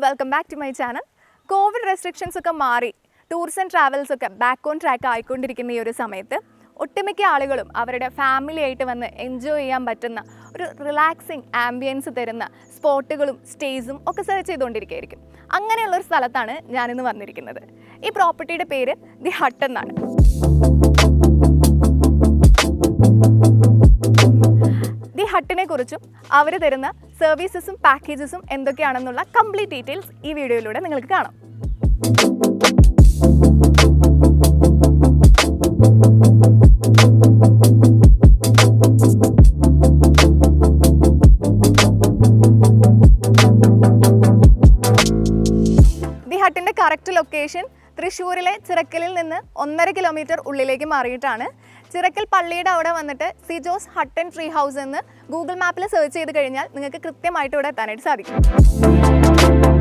Welcome back to my channel covid restrictions ഒക്കെ മാറി tours and travels ഒക്കെ back on track ആയിക്കൊണ്ടിരിക്കുന്ന ഈ ഒരു സമയത്ത് ഒട്ടുമിക്ക ആളുകളും അവരുടെ ഫാമിലി ആയിട്ട് വന്ന് എൻജോയ് ചെയ്യാൻ പറ്റുന്ന ഒരു റിലാക്സിങ് ആംബിയൻസ് തരുന്ന സ്പോട്ടുകളും സ്റ്റേസും ഒക്കെ സെർച്ച് ചെയ്തുകൊണ്ടിരിക്കുകയായിരിക്കും അങ്ങനെയുള്ള ഒരു സ്ഥലത്താണ് ഞാനിന്ന് വന്നിരിക്കുന്നത് ഈ പ്രോപ്പർട്ടിയുടെ പേര് ദി ഹട്ട് എന്നാണ് ദി ഹട്ടിനെ കുറിച്ചും അവർ തരുന്ന സർവീസസും പാക്കേജസും എന്തൊക്കെയാണെന്നുള്ള കംപ്ലീറ്റ് ഡീറ്റെയിൽസ് ഈ വീഡിയോയിലൂടെ നിങ്ങൾക്ക് കാണാം ദി ഹട്ടിൻ്റെ കറക്റ്റ് ലൊക്കേഷൻ തൃശ്ശൂരിലെ ചിറക്കലിൽ നിന്ന് ഒന്നര കിലോമീറ്റർ ഉള്ളിലേക്ക് മാറിയിട്ടാണ് ചിറക്കൽ പള്ളിയുടെ അവിടെ വന്നിട്ട് Sijo's hut and tree house എന്ന് ഗൂഗിൾ മാപ്പിൽ സെർച്ച് ചെയ്ത് കഴിഞ്ഞാൽ നിങ്ങൾക്ക് കൃത്യമായിട്ട് ഇവിടെ എത്താനായിട്ട് സാധിക്കും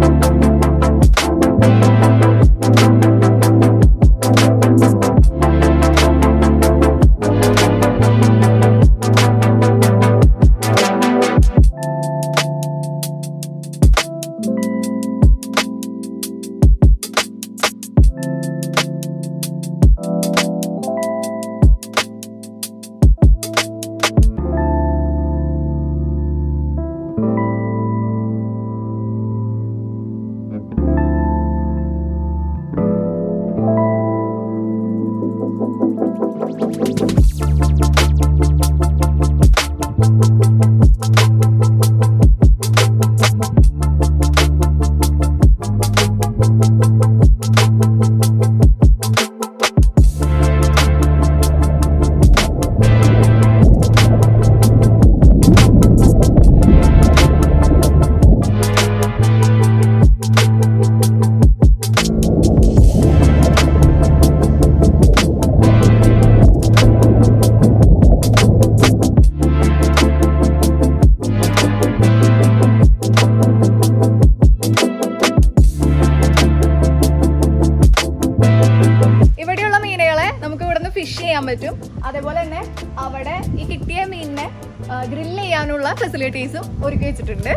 ഇവിടെയുള്ള മീനുകളെ നമുക്ക് ഇവിടുന്ന് ഫിഷ് ചെയ്യാൻ പറ്റും അതേപോലെ തന്നെ അവിടെ ഈ കിട്ടിയ മീനിനെ ഗ്രില്ല് ചെയ്യാനുള്ള ഫെസിലിറ്റീസും ഒരുക്കി വെച്ചിട്ടുണ്ട്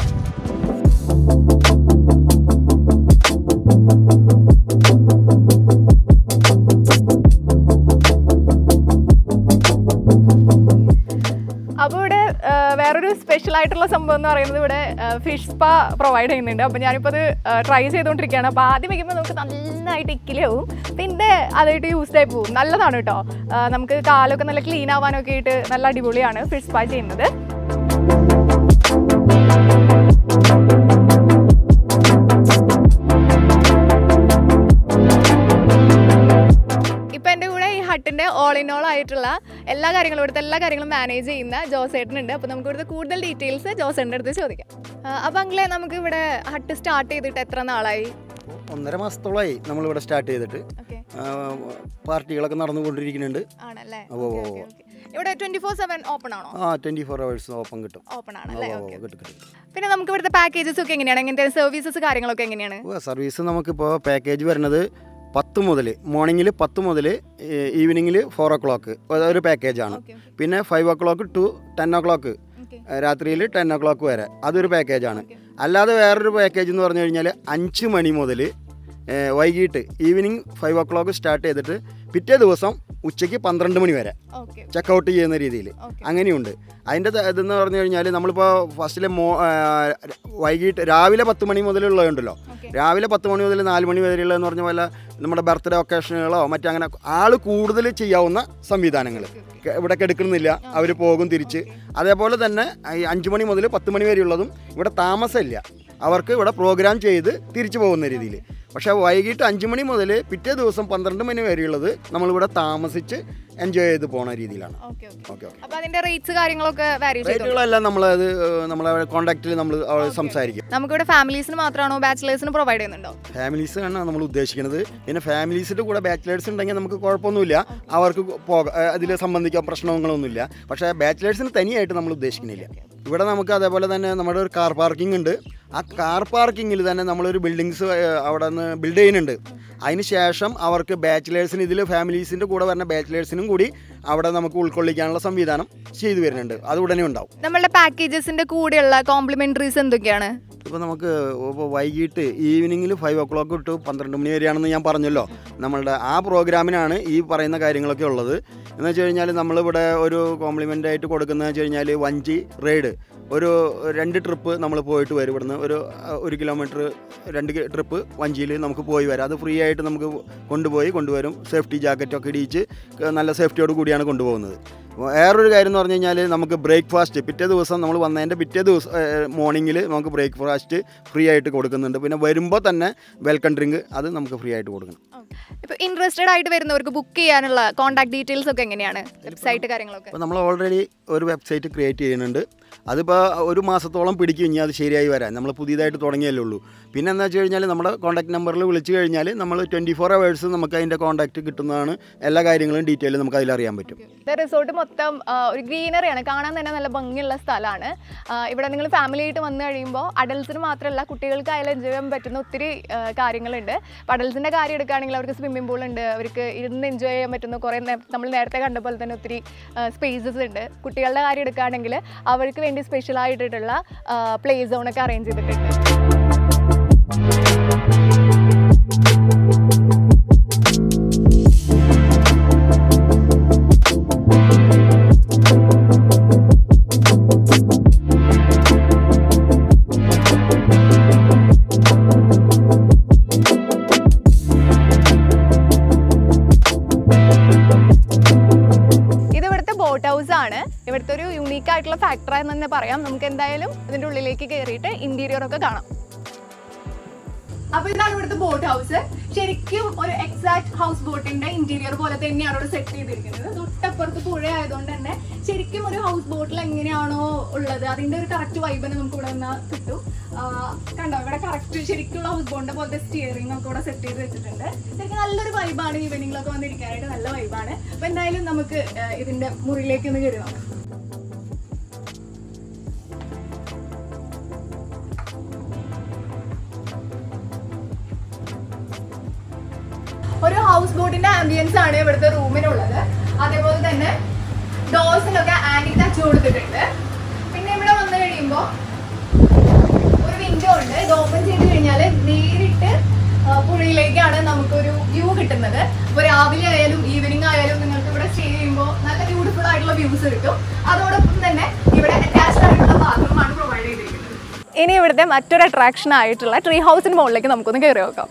അപ്പോൾ ഇവിടെ ആ, വേറൊരു സ്പെഷ്യൽ ആയിട്ടുള്ള സംഭവം എന്ന് പറയുന്നത് ഇവിടെ ഫിഷ് സ്പാ പ്രൊവൈഡ് ചെയ്യുന്നുണ്ട് അപ്പോൾ ഞാനിപ്പോൾ അത് ട്രൈ ചെയ്തുകൊണ്ടിരിക്കുകയാണ് അപ്പോൾ ആദ്യം വയ്ക്കുമ്പോൾ നമുക്ക് നന്നായിട്ട് ഇക്കിലാവും പിന്നെ അതായിട്ട് യൂസ്ഡ് ആയി പോകും നല്ലതാണ് കേട്ടോ ആ, നമുക്ക് കാലൊക്കെ നല്ല ക്ലീൻ ആവാനൊക്കെ ആയിട്ട് നല്ല അടിപൊളിയാണ് ഫിഷ് സ്പാ ചെയ്യുന്നത് ഇപ്പൊ എൻ്റെ കൂടെ ഈ ഹട്ടിന്റെ ഓൾ ഇൻ ഓൾ ആയിട്ടുള്ള എല്ലാ കാര്യങ്ങളും ഇവിടുത്തെ എല്ലാ കാര്യങ്ങളും മാനേജ് ചെയ്യുന്ന ജോസേട്ടനുണ്ട് അപ്പോൾ നമുക്ക് ഇവിടുത്തെ കൂടുതൽ ഡീറ്റെയിൽസ് ജോസേട്ടൻ്റെ അടുത്ത് ചോദിക്കാം അപ്പം അങ്കിളെ നമുക്ക് ഇവിടെ ഹട്ട് സ്റ്റാർട്ട് ചെയ്തിട്ട് എത്ര നാളായി ഒന്നര മാസത്തോളമായി നമ്മളിവിടെ സ്റ്റാർട്ട് ചെയ്തിട്ട് ഓക്കെ ആ, പാർട്ടികളൊക്കെ നടന്നുകൊണ്ടിരിക്കുന്നുണ്ട് ആണല്ലേ ഓ, ഓ, Okay, ഓ. okay, okay. ഇവിടെ ട്വന്റി ഫോർ സെവൻ ഓപ്പൺ ആണോ ആ ട്വൻറ്റി ഫോർ അവേഴ്സ് ഓപ്പൺ കിട്ടും ഓപ്പൺ ഓ, ആണല്ലേ ഓ, ഓക്കെ കിട്ടും കിട്ടും പിന്നെ നമുക്ക് ഇവിടുത്തെ പാക്കേജസ് ഒക്കെ എങ്ങനെയാണ് എങ്ങനത്തെ സർവീസസ് കാര്യങ്ങളൊക്കെ എങ്ങനെയാണ് ഓ, സർവീസ് നമുക്കിപ്പോൾ പാക്കേജ് വരുന്നത് പത്ത് മുതൽ മോർണിംഗിൽ പത്ത് മുതൽ ഈവനിങ്ങിൽ ഫോർ ഒ ക്ലോക്ക് ഒരു പാക്കേജാണ് ഓക്കെ പിന്നെ five o'clock to ten o'clock okay രാത്രിയിൽ ടെൻ ഒ ക്ലോക്ക് വരെ അതൊരു പാക്കേജാണ് Okay. അല്ലാതെ വേറൊരു പാക്കേജ് എന്ന് പറഞ്ഞു കഴിഞ്ഞാൽ അഞ്ച് മണി മുതൽ വൈകിട്ട് evening five o'clock start ചെയ്തിട്ട് പിറ്റേ ദിവസം ഉച്ചയ്ക്ക് പന്ത്രണ്ട് മണി വരെ ഓക്കെ ചെക്കൗട്ട് ചെയ്യുന്ന രീതിയിൽ ഓക്കെ അങ്ങനെയുണ്ട് അതിൻ്റെ ത- ഇതെന്ന് പറഞ്ഞു കഴിഞ്ഞാൽ നമ്മളിപ്പോൾ ഫസ്റ്റിലെ മോ ആ, വൈകിട്ട് രാവിലെ പത്ത് മണി മുതലുള്ളതുണ്ടല്ലോ ഓക്കെ രാവിലെ പത്ത് മണി മുതൽ നാല് മണി വരെയുള്ളതെന്ന് പറഞ്ഞ പോലെ നമ്മുടെ ബർത്ത്ഡേ ഒക്കേഷനുകളോ മറ്റങ്ങനെ ആൾ കൂടുതൽ ചെയ്യാവുന്ന സംവിധാനങ്ങൾ ഇവിടെ കെടുക്കുന്നില്ല അവർ പോകും തിരിച്ച് അതേപോലെ തന്നെ ഈ അഞ്ച് മണി മുതൽ പത്ത് മണി വരെയുള്ളതും ഇവിടെ താമസമില്ല അവർക്ക് ഇവിടെ പ്രോഗ്രാം ചെയ്ത് തിരിച്ചു പോകുന്ന രീതിയിൽ പക്ഷേ വൈകിട്ട് അഞ്ച് മണി മുതൽ പിറ്റേ ദിവസം പന്ത്രണ്ട് മണി വരെയുള്ളത് നമ്മളിവിടെ താമസിച്ച് എൻജോയ് ചെയ്ത് പോണ രീതിയിലാണ് ഓക്കെ ഓക്കെ ഓക്കെ ഓക്കെ അപ്പൊ അതിന്റെ റേറ്റ്സ് കാര്യങ്ങളൊക്കെ വാരി ചെയ്തു റേറ്റുകളെല്ലാം നമ്മളത് നമ്മളെ കോണ്ടാക്റ്റിൽ നമ്മൾ സംസാരിക്കും നമുക്കിവിടെ ഫാമിലീസിന് മാത്രമാണോ ബാച്ചിലേഴ്സിന് പ്രൊവൈഡ് ചെയ്യുന്നുണ്ടോ ഫാമിലീസ് ആണ് നമ്മൾ ഉദ്ദേശിക്കുന്നത് പിന്നെ ഫാമിലീസിൻ്റെ കൂടെ ബാച്ചിലേഴ്സ് ഉണ്ടെങ്കിൽ നമുക്ക് കുഴപ്പമൊന്നുമില്ല അവർക്ക് പോകാം അതിൽ സംബന്ധിക്കാൻ പ്രശ്നങ്ങളൊന്നുമില്ല പക്ഷേ ബാച്ചിലേഴ്സിന് തനിയായിട്ട് നമ്മൾ ഉദ്ദേശിക്കുന്നില്ല ഇവിടെ നമുക്ക് അതേപോലെ തന്നെ നമ്മുടെ ഒരു കാർ പാർക്കിംഗ് ഉണ്ട് ആ കാർ പാർക്കിങ്ങിൽ തന്നെ നമ്മളൊരു ബിൽഡിങ്സ് അവിടെ നിന്ന് ബിൽഡ് ചെയ്യുന്നുണ്ട് അതിന് ശേഷം അവർക്ക് ബാച്ചിലേഴ്സിന് ഇതിൽ ഫാമിലീസിൻ്റെ കൂടെ വരുന്ന ബാച്ചിലേഴ്സിനും കൂടി അവിടെ നമുക്ക് ഉൾക്കൊള്ളിക്കാനുള്ള സംവിധാനം ചെയ്തു വരുന്നുണ്ട് അത് ഉടനെ ഉണ്ടാവും നമ്മളുടെ പാക്കേജസിന്റെ കൂടെയുള്ള കോംപ്ലിമെന്ററീസ് എന്തൊക്കെയാണ് ഇപ്പോൾ നമുക്ക് ഇപ്പോൾ വൈകിട്ട് ഈവനിങ്ങിൽ ഫൈവ് ഓ ക്ലോക്ക് ടു പന്ത്രണ്ട് മണി വരെയാണെന്ന് ഞാൻ പറഞ്ഞല്ലോ നമ്മളുടെ ആ പ്രോഗ്രാമിനാണ് ഈ പറയുന്ന കാര്യങ്ങളൊക്കെ ഉള്ളത് എന്ന് വെച്ച് കഴിഞ്ഞാൽ നമ്മളിവിടെ ഒരു കോംപ്ലിമെൻ്റ് ആയിട്ട് കൊടുക്കുന്നത് വെച്ച് കഴിഞ്ഞാൽ വഞ്ചി റൈഡ് ഒരു രണ്ട് ട്രിപ്പ് നമ്മൾ പോയിട്ട് വരും ഇവിടുന്ന് ഒരു അഹ്, ഒരു കിലോമീറ്റർ രണ്ട് ട്രിപ്പ് വഞ്ചിയിൽ നമുക്ക് പോയി വരാം അത് ഫ്രീ ആയിട്ട് നമുക്ക് കൊണ്ടുപോയി കൊണ്ടുവരും സേഫ്റ്റി ജാക്കറ്റൊക്കെ ഇടിയിച്ച് നല്ല സേഫ്റ്റിയോട് കൂടിയാണ് കൊണ്ടുപോകുന്നത് വേറൊരു കാര്യം എന്ന് പറഞ്ഞു കഴിഞ്ഞാൽ നമുക്ക് ബ്രേക്ക്ഫാസ്റ്റ് പിറ്റേ ദിവസം നമ്മൾ വന്നതിൻ്റെ പിറ്റേ ദിവസം മോർണിംഗിൽ നമുക്ക് ബ്രേക്ക്ഫാസ്റ്റ് ഫ്രീ ആയിട്ട് കൊടുക്കുന്നുണ്ട് പിന്നെ വരുമ്പോൾ തന്നെ വെൽക്കം ഡ്രിങ്ക് അത് നമുക്ക് ഫ്രീ ആയിട്ട് കൊടുക്കണം ഇപ്പോൾ ഇൻട്രസ്റ്റഡ് ആയിട്ട് വരുന്നവർക്ക് ബുക്ക് ചെയ്യാനുള്ള കോൺടാക്ട് ഡീറ്റെയിൽസ് ഒക്കെ എങ്ങനെയാണ് വെബ്സൈറ്റ് കാര്യങ്ങളൊക്കെ അപ്പോൾ നമ്മൾ ഓൾറെഡി ഒരു വെബ്സൈറ്റ് ക്രിയേറ്റ് ചെയ്യുന്നുണ്ട് അതിപ്പോൾ ഒരു മാസത്തോളം പിടിക്കും ഇനി അത് ശരിയായി വരാൻ നമ്മൾ പുതിയതായിട്ട് തുടങ്ങിയല്ലേ ഉള്ളൂ പിന്നെ എന്താ വെച്ച് കഴിഞ്ഞാൽ നമ്മുടെ കോൺടാക്ട് നമ്പറിൽ വിളിച്ചു കഴിഞ്ഞാൽ നമ്മൾ ട്വൻറ്റി ഫോർ അവേഴ്സ് നമുക്ക് അതിൻ്റെ കോൺടാക്റ്റ് കിട്ടുന്നതാണ് എല്ലാ കാര്യങ്ങളും ഡീറ്റെയിൽ നമുക്ക് അതിൽ അറിയാൻ പറ്റും റിസോർട്ട് മൊത്തം ആ, ഒരു ഗ്രീനറിയാണ് കാണാൻ തന്നെ നല്ല ഭംഗിയുള്ള സ്ഥലമാണ് ഇവിടെ നിങ്ങൾ ഫാമിലി ആയിട്ട് വന്നു കഴിയുമ്പോൾ അഡൽസിന് മാത്രമല്ല കുട്ടികൾക്കായാലും എൻജോയ് ചെയ്യാൻ പറ്റുന്ന ഒത്തിരി ആ, കാര്യങ്ങളുണ്ട് അപ്പോൾ അഡൽസിൻ്റെ കാര്യം എടുക്കുകയാണെങ്കിൽ അവർക്ക് സ്വിമ്മിംഗ് പൂൾ ഉണ്ട് അവർക്ക് ഇരുന്ന് എൻജോയ് ചെയ്യാൻ പറ്റുന്ന കുറേ നമ്മൾ നേരത്തെ കണ്ട പോലെ തന്നെ ഒത്തിരി സ്പേസസ് ഉണ്ട് കുട്ടികളുടെ കാര്യം എടുക്കുകയാണെങ്കിൽ അവർക്ക് വേണ്ടി സ്പെഷ്യൽ ആയിട്ടുള്ള പ്ലേ സോണൊക്കെ അറേഞ്ച് ചെയ്തിട്ടുണ്ട് ഇത് ഇവിടുത്തെ ബോട്ട് ഹൗസ് ആണ് ഇവിടുത്തെ ഒരു യുണീക്ക് ആയിട്ടുള്ള ഫാക്ടറി എന്ന് തന്നെ പറയാം നമുക്ക് എന്തായാലും ഇതിന്റെ ഉള്ളിലേക്ക് കയറിയിട്ട് ഇന്റീരിയർ ഒക്കെ കാണാം അപ്പൊ ഇതാണ് ഇവിടുത്തെ ബോട്ട് ഹൗസ് ശരിക്കും ഒരു എക്സാക്ട് ഹൗസ് ബോട്ടിന്റെ ഇന്റീരിയർ പോലെ തന്നെയാണ് ഇവിടെ സെറ്റ് ചെയ്തിരിക്കുന്നത് തൊട്ടപ്പുറത്ത് പുഴ ആയതുകൊണ്ട് തന്നെ ശരിക്കും ഒരു ഹൗസ് ബോട്ടിൽ എങ്ങനെയാണോ ഉള്ളത് അതിന്റെ ഒരു കറക്റ്റ് വൈബിന് നമുക്ക് ഇവിടെ നിന്ന് കിട്ടും ആ, കണ്ടോ ഇവിടെ കറക്റ്റ് ശരിക്കുള്ള ഹൗസ് ബോട്ടിന്റെ പോലത്തെ സ്റ്റിയറിംഗ് നമുക്ക് ഇവിടെ സെറ്റ് ചെയ്ത് വെച്ചിട്ടുണ്ട് ശരിക്കും നല്ലൊരു വൈബാണ് ഈവനിങ്ങിലൊക്കെ വന്നിരിക്കാനായിട്ട് നല്ല വൈബാണ് അപ്പൊ എന്തായാലും നമുക്ക് ആ, ഇതിന്റെ മുറിയിലേക്ക് ഒന്ന് കയറി നോക്കാം ഒരു ഹൗസ് ബോട്ടിന്റെ ആംബിയൻസ് ആണ് ഇവിടുത്തെ റൂമിനുള്ളത് അതേപോലെ തന്നെ ഡോർസിനൊക്കെ ആന്റി ടച്ച് കൊടുത്തിട്ടുണ്ട് പിന്നെ ഇവിടെ വന്നു കഴിയുമ്പോൾ ഒരു വിൻഡോ ഉണ്ട് ഇത് ഓപ്പൺ ചെയ്ത് കഴിഞ്ഞാൽ നേരിട്ട് ആ, പുഴയിലേക്കാണ് നമുക്കൊരു വ്യൂ കിട്ടുന്നത് അപ്പോൾ രാവിലെ ആയാലും ഈവനിങ് ആയാലും നിങ്ങൾക്ക് ഇവിടെ സ്റ്റേ ചെയ്യുമ്പോൾ നല്ല ബ്യൂട്ടിഫുൾ ആയിട്ടുള്ള വ്യൂസ് കിട്ടും അതോടൊപ്പം തന്നെ ഇവിടെ അറ്റാച്ച്ഡ് ആയിട്ടുള്ള ബാത്റൂമാണ് പ്രൊവൈഡ് ചെയ്തിരിക്കുന്നത് ഇനി ഇവിടുത്തെ മറ്റൊരു അട്രാക്ഷൻ ആയിട്ടുള്ള ട്രീ ഹൗസിന് മുകളിലേക്ക് നമുക്കൊന്ന് കയറി നോക്കാം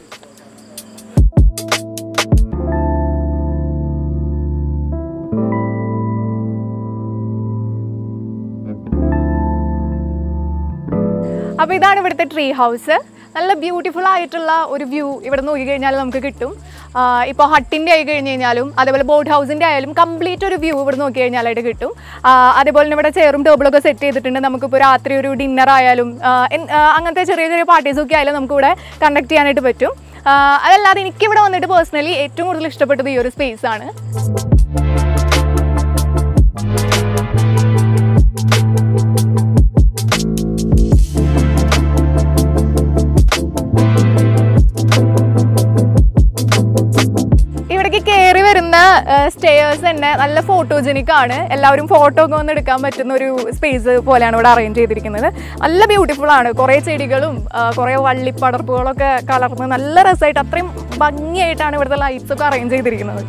അപ്പോൾ ഇതാണ് ഇവിടുത്തെ ട്രീ ഹൗസ് നല്ല ബ്യൂട്ടിഫുൾ ആയിട്ടുള്ള ഒരു വ്യൂ ഇവിടെ നോക്കി കഴിഞ്ഞാൽ നമുക്ക് കിട്ടും ഇപ്പോൾ ഹട്ടിൻ്റെ ആയി കഴിഞ്ഞ് കഴിഞ്ഞാലും അതേപോലെ ബോട്ട് ഹൗസിൻ്റെ ആയാലും കംപ്ലീറ്റ് ഒരു വ്യൂ ഇവിടെ നോക്കി കഴിഞ്ഞാലായിട്ട് കിട്ടും ആ, അതേപോലെ തന്നെ ഇവിടെ ചെയറും ടേബിളൊക്കെ സെറ്റ് ചെയ്തിട്ടുണ്ട് നമുക്കിപ്പോൾ രാത്രി ഒരു ഡിന്നർ ആയാലും ആ, എൻ- ആ, അങ്ങനത്തെ ചെറിയ ചെറിയ പാർട്ടീസൊക്കെ ആയാലും നമുക്കിവിടെ കണ്ടക്ട് ചെയ്യാനായിട്ട് പറ്റും ആ, അതല്ലാതെ എനിക്കിവിടെ വന്നിട്ട് പേഴ്സണലി ഏറ്റവും കൂടുതൽ ഇഷ്ടപ്പെട്ടത് ഈ ഒരു സ്പേസ് ആണ് ഇവിടേക്ക് കയറി വരുന്ന സ്റ്റേയേഴ്സ് തന്നെ നല്ല ഫോട്ടോജനിക് ആണ് എല്ലാവരും ഫോട്ടോ ഒക്കെ വന്ന് എടുക്കാൻ പറ്റുന്ന ഒരു സ്പേസ് പോലെയാണ് ഇവിടെ അറേഞ്ച് ചെയ്തിരിക്കുന്നത് നല്ല ബ്യൂട്ടിഫുൾ ആണ് കുറേ ചെടികളും ആ, കുറേ വള്ളിപ്പടർപ്പുകളൊക്കെ കലർന്ന് നല്ല രസമായിട്ട് അത്രയും ഭംഗിയായിട്ടാണ് ഇവിടുത്തെ ലൈറ്റ്സ് ഒക്കെ അറേഞ്ച് ചെയ്തിരിക്കുന്നത്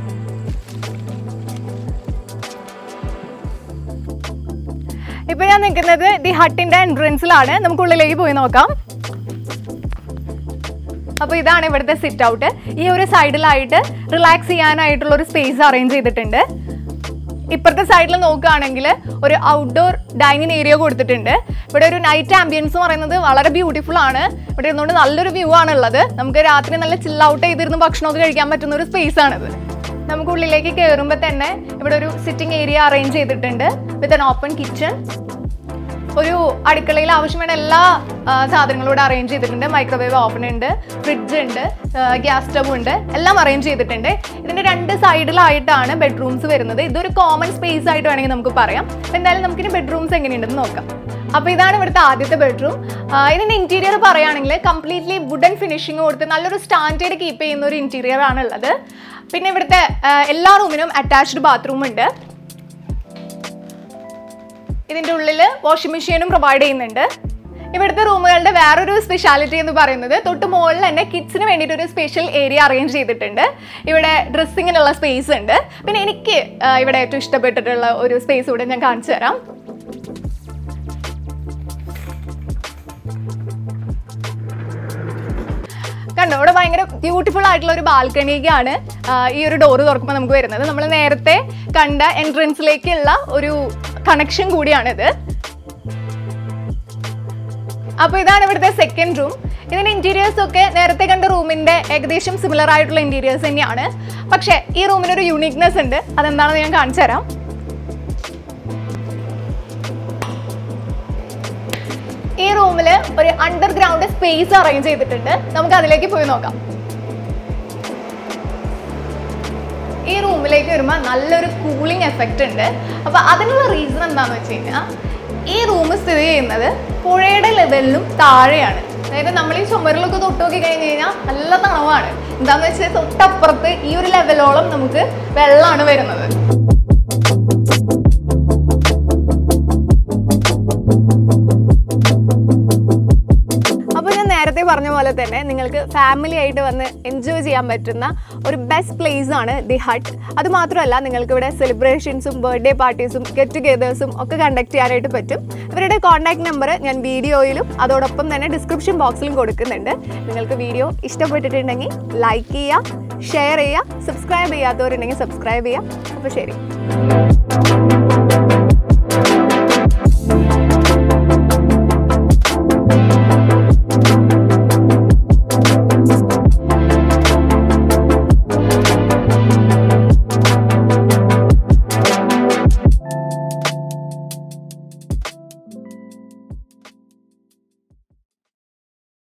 ഇപ്പൊ ഞാൻ നിൽക്കുന്നത് ദി ഹട്ടിന്റെ എൻട്രൻസിലാണ് നമുക്ക് ഉള്ളിലേക്ക് പോയി നോക്കാം അപ്പോൾ ഇതാണ് ഇവിടുത്തെ സിറ്റ് ഔട്ട് ഈ ഒരു സൈഡിലായിട്ട് റിലാക്സ് ചെയ്യാനായിട്ടുള്ള ഒരു സ്പേസ് അറേഞ്ച് ചെയ്തിട്ടുണ്ട് ഇപ്പുറത്തെ സൈഡിൽ നോക്കുകയാണെങ്കിൽ ഒരു ഔട്ട്ഡോർ ഡൈനിങ് ഏരിയ കൊടുത്തിട്ടുണ്ട് ഇവിടെ ഒരു നൈറ്റ് ആംബിയൻസ് പറയുന്നത് വളരെ ബ്യൂട്ടിഫുൾ ആണ് ഇവിടെ ഇരുന്നുകൊണ്ട് നല്ലൊരു വ്യൂ ആണുള്ളത് നമുക്ക് രാത്രി നല്ല ചിൽ ഔട്ട് ചെയ്തിരുന്ന് ഭക്ഷണമൊക്കെ കഴിക്കാൻ പറ്റുന്ന ഒരു സ്പേസ് ആണിത് നമുക്ക് ഉള്ളിലേക്ക് കയറുമ്പോൾ തന്നെ ഇവിടെ ഒരു സിറ്റിംഗ് ഏരിയ അറേഞ്ച് ചെയ്തിട്ടുണ്ട് വിത്ത് ആൻ ഓപ്പൺ കിച്ചൺ ഒരു അടുക്കളയിൽ ആവശ്യമായ എല്ലാ ആ, സാധനങ്ങളും ഇവിടെ അറേഞ്ച് ചെയ്തിട്ടുണ്ട് മൈക്രോവേവ് ഓവൻ ഉണ്ട് ഫ്രിഡ്ജ് ഉണ്ട് ഗ്യാസ് സ്റ്റവ് ഉണ്ട് എല്ലാം അറേഞ്ച് ചെയ്തിട്ടുണ്ട് ഇതിന്റെ രണ്ട് സൈഡിലായിട്ടാണ് ബെഡ്റൂംസ് വരുന്നത് ഇതൊരു കോമൺ സ്പേസ് ആയിട്ട് വേണമെങ്കിൽ നമുക്ക് പറയാം അപ്പൊ എന്തായാലും നമുക്കിനി ബെഡ്റൂംസ് എങ്ങനെയുണ്ടെന്ന് നോക്കാം അപ്പോൾ ഇതാണ് ഇവിടുത്തെ ആദ്യത്തെ ബെഡ്റൂം ഇതിന്റെ ഇന്റീരിയർ പറയുകയാണെങ്കിൽ കംപ്ലീറ്റ്ലി വുഡൻ ഫിനിഷിംഗ് കൊടുത്ത് നല്ലൊരു സ്റ്റാൻഡേർഡ് കീപ്പ് ചെയ്യുന്ന ഒരു ഇന്റീരിയർ ആണ് ഉള്ളത് പിന്നെ ഇവിടുത്തെ ആ, എല്ലാ റൂമിനും അറ്റാച്ച്ഡ് ബാത്റൂം ഉണ്ട് ഇതിൻ്റെ ഉള്ളിൽ വാഷിംഗ് മെഷീനും പ്രൊവൈഡ് ചെയ്യുന്നുണ്ട് ഇവിടുത്തെ റൂമുകളുടെ വേറൊരു സ്പെഷ്യാലിറ്റി എന്ന് പറയുന്നത് തൊട്ട് മുകളിൽ തന്നെ കിഡ്സിന് വേണ്ടിയിട്ട് ഒരു സ്പെഷ്യൽ ഏരിയ അറേഞ്ച് ചെയ്തിട്ടുണ്ട് ഇവിടെ ഡ്രസ്സിങ്ങിനുള്ള സ്പേസ് ഉണ്ട് പിന്നെ എനിക്ക് ആ, ഇവിടെ ഏറ്റവും ഇഷ്ടപ്പെട്ടിട്ടുള്ള ഒരു സ്പേസ് കൂടെ ഞാൻ കാണിച്ചു തരാം കണ്ടോ ഇവിടെ ഭയങ്കര ബ്യൂട്ടിഫുൾ ആയിട്ടുള്ള ഒരു ബാൽക്കണിക്കാണ് ഈ ഒരു ഡോറ് തുറക്കുമ്പോൾ നമുക്ക് വരുന്നത് നമ്മൾ നേരത്തെ കണ്ട എൻട്രൻസിലേക്കുള്ള ഒരു കണക്ഷൻ കൂടിയാണിത് അപ്പോൾ ഇതാണ് ഇവിടുത്തെ സെക്കൻഡ് റൂം ഇതിന്റെ ഇന്റീരിയേഴ്സ് ഒക്കെ നേരത്തെ കണ്ട റൂമിന്റെ ഏകദേശം സിമിലർ ആയിട്ടുള്ള ഇന്റീരിയേഴ്സ് തന്നെയാണ് പക്ഷേ ഈ റൂമിന് ഒരു യുണീക്നെസ് ഉണ്ട് അതെന്താണെന്ന് ഞാൻ കാണിച്ചു തരാം ഈ റൂമിൽ ഒരു അണ്ടർഗ്രൗണ്ട് സ്പേസ് അറേഞ്ച് ചെയ്തിട്ടുണ്ട് നമുക്ക് അതിലേക്ക് പോയി നോക്കാം ഈ റൂമിലേക്ക് വരുമ്പോൾ നല്ലൊരു കൂളിംഗ് എഫക്റ്റ് ഉണ്ട് അപ്പോൾ അതിനുള്ള റീസൺ എന്താണെന്ന് വെച്ച് കഴിഞ്ഞാൽ ഈ റൂം സ്ഥിതി ചെയ്യുന്നത് പുഴയുടെ ലെവലിലും താഴെയാണ് അതായത് നമ്മൾ ഈ ചുമരിലൊക്കെ തൊട്ട് നോക്കി കഴിഞ്ഞ് കഴിഞ്ഞാൽ നല്ല തണവാണ് എന്താണെന്ന് വെച്ചാൽ തൊട്ടപ്പുറത്ത് ഈ ഒരു ലെവലോളം നമുക്ക് വെള്ളമാണ് വരുന്നത് അപ്പോൾ ഞാൻ നേരത്തെ പറഞ്ഞ പോലെ തന്നെ നിങ്ങൾക്ക് ഫാമിലി ആയിട്ട് വന്ന് എൻജോയ് ചെയ്യാൻ പറ്റുന്ന ഒരു ബെസ്റ്റ് പ്ലേസ് ആണ് ദി ഹട്ട് അത് മാത്രമല്ല നിങ്ങൾക്ക് ഇവിടെ സെലിബ്രേഷൻസും ബർത്ത്ഡേ പാർട്ടീസും ഗെറ്റ് ടുഗെദേഴ്സും ഒക്കെ കണ്ടക്ട് ചെയ്യാനായിട്ട് പറ്റും ഇവരുടെ കോൺടാക്ട് നമ്പർ ഞാൻ വീഡിയോയിലും അതോടൊപ്പം തന്നെ ഡിസ്ക്രിപ്ഷൻ ബോക്സിലും കൊടുക്കുന്നുണ്ട് നിങ്ങൾക്ക് വീഡിയോ ഇഷ്ടപ്പെട്ടിട്ടുണ്ടെങ്കിൽ ലൈക്ക് ചെയ്യുക ഷെയർ ചെയ്യുക സബ്സ്ക്രൈബ് ചെയ്യാത്തവരുണ്ടെങ്കിൽ സബ്സ്ക്രൈബ് ചെയ്യുക അപ്പോൾ ശരി